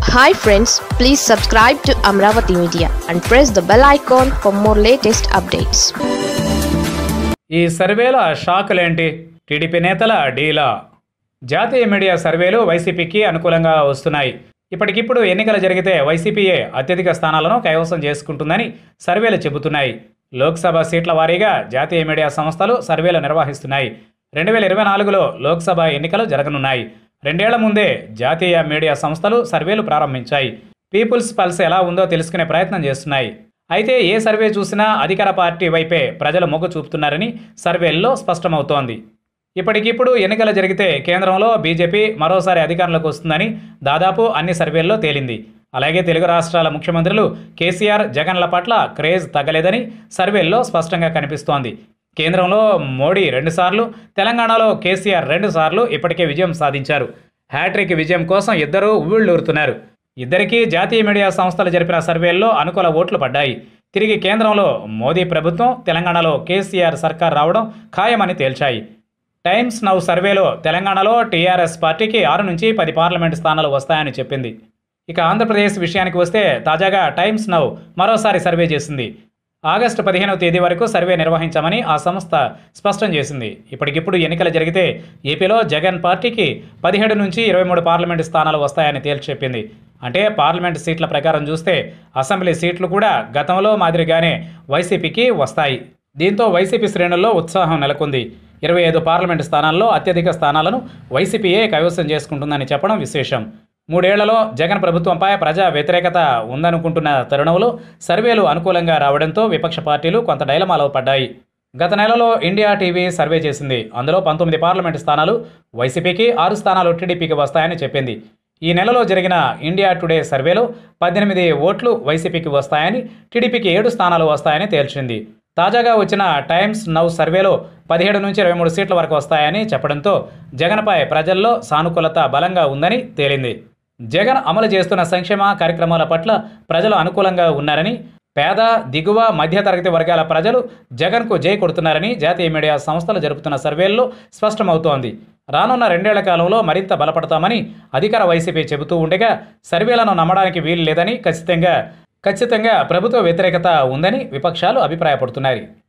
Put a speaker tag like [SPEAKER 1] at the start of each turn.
[SPEAKER 1] hi friends please subscribe to Amaravati media and press the bell icon for more latest updates
[SPEAKER 2] ఈ సర్వేల షాకులేంటి TDP నేతల డీలా జాతీయ media సర్వేలు వైసీపీకి అనుకూలంగా వస్తున్నాయి ఇప్పటికిప్పుడు ఎన్నికలు జరిగితే వైసీపీయే అత్యధిక స్థానాలను కైవసం చేసుకుంటుందని సర్వేలు చెబుతున్నాయి లోక్సభ సీట్ల వారీగా జాతీయ మీడియా సంస్థలు సర్వేలు నిర్వహిస్తున్నాయి రెండు వేల ఇరవై నాలుగులో లోక్సభ ఎన్నికలు జరగనున్నాయి రెండేళ్ల ముందే జాతీయ మీడియా సంస్థలు సర్వేలు ప్రారంభించాయి పీపుల్స్ పల్స్ ఎలా ఉందో తెలుసుకునే ప్రయత్నం చేస్తున్నాయి అయితే ఏ సర్వే చూసినా అధికార పార్టీ వైపే ప్రజలు మొగ్గు చూపుతున్నారని సర్వేల్లో స్పష్టమవుతోంది ఇప్పటికిప్పుడు ఎన్నికలు జరిగితే కేంద్రంలో బీజేపీ మరోసారి అధికారంలోకి వస్తుందని దాదాపు అన్ని సర్వేల్లో తేలింది అలాగే తెలుగు రాష్ట్రాల ముఖ్యమంత్రులు కేసీఆర్ జగన్ల పట్ల క్రేజ్ తగ్గలేదని సర్వేల్లో స్పష్టంగా కనిపిస్తోంది కేంద్రంలో మోడీ రెండుసార్లు తెలంగాణలో కేసీఆర్ రెండుసార్లు ఇప్పటికే విజయం సాధించారు హ్యాట్రిక్ విజయం కోసం ఇద్దరూ ఉవ్విళ్ళూరుతున్నారు ఇద్దరికీ జాతీయ మీడియా సంస్థలు జరిపిన సర్వేల్లో అనుకూల ఓట్లు పడ్డాయి తిరిగి కేంద్రంలో మోదీ ప్రభుత్వం తెలంగాణలో కేసీఆర్ సర్కార్ రావడం ఖాయమని తేల్చాయి టైమ్స్ నౌ సర్వేలో తెలంగాణలో టీఆర్ఎస్ పార్టీకి ఆరు నుంచి పది పార్లమెంటు స్థానాలు వస్తాయని చెప్పింది ఇక ఆంధ్రప్రదేశ్ విషయానికి వస్తే తాజాగా టైమ్స్ నౌ మరోసారి సర్వే చేసింది ఆగస్టు పదిహేనవ తేదీ వరకు సర్వే నిర్వహించామని ఆ సంస్థ స్పష్టం చేసింది ఇప్పటికిప్పుడు ఎన్నికలు జరిగితే ఏపీలో జగన్ పార్టీకి పదిహేడు నుంచి ఇరవై మూడు పార్లమెంటు స్థానాలు వస్తాయని తేల్చి చెప్పింది అంటే పార్లమెంటు సీట్ల ప్రకారం చూస్తే అసెంబ్లీ సీట్లు కూడా గతంలో మాదిరిగానే వైసీపీకి వస్తాయి దీంతో వైసీపీ శ్రేణుల్లో ఉత్సాహం నెలకొంది ఇరవై ఐదు పార్లమెంటు స్థానాల్లో అత్యధిక స్థానాలను వైసీపీయే కైవసం చేసుకుంటుందని చెప్పడం విశేషం మూడేళ్లలో జగన్ ప్రభుత్వంపై ప్రజా వ్యతిరేకత ఉందనుకుంటున్న తరుణంలో సర్వేలు అనుకూలంగా రావడంతో విపక్ష పార్టీలు కొంత డైలమాలో పడ్డాయి గత నెలలో ఇండియా టీవీ సర్వే చేసింది అందులో పంతొమ్మిది పార్లమెంటు స్థానాలు వైసీపీకి ఆరు స్థానాలు టీడీపీకి వస్తాయని చెప్పింది ఈ నెలలో జరిగిన ఇండియా టుడే సర్వేలో పద్దెనిమిది ఓట్లు వైసీపీకి వస్తాయని టీడీపీకి ఏడు స్థానాలు వస్తాయని తేల్చింది తాజాగా వచ్చిన టైమ్స్ నౌ సర్వేలో పదిహేడు నుంచి ఇరవై మూడు సీట్ల వరకు వస్తాయని చెప్పడంతో జగన్పై ప్రజల్లో సానుకూలత బలంగా ఉందని తేలింది జగన్ అమలు చేస్తున్న సంక్షేమ కార్యక్రమాల పట్ల ప్రజలు అనుకూలంగా ఉన్నారని పేద దిగువ మధ్యతరగతి వర్గాల ప్రజలు జగన్కు జై కొడుతున్నారని జాతీయ మీడియా సంస్థలు జరుపుతున్న సర్వేల్లో స్పష్టమవుతోంది రానున్న రెండేళ్ల కాలంలో మరింత బలపడతామని అధికార వైసీపీ చెబుతూ ఉండగా సర్వేలను నమ్మడానికి వీలు లేదని ఖచ్చితంగా ఖచ్చితంగా ప్రభుత్వ వ్యతిరేకత ఉందని విపక్షాలు అభిప్రాయపడుతున్నాయి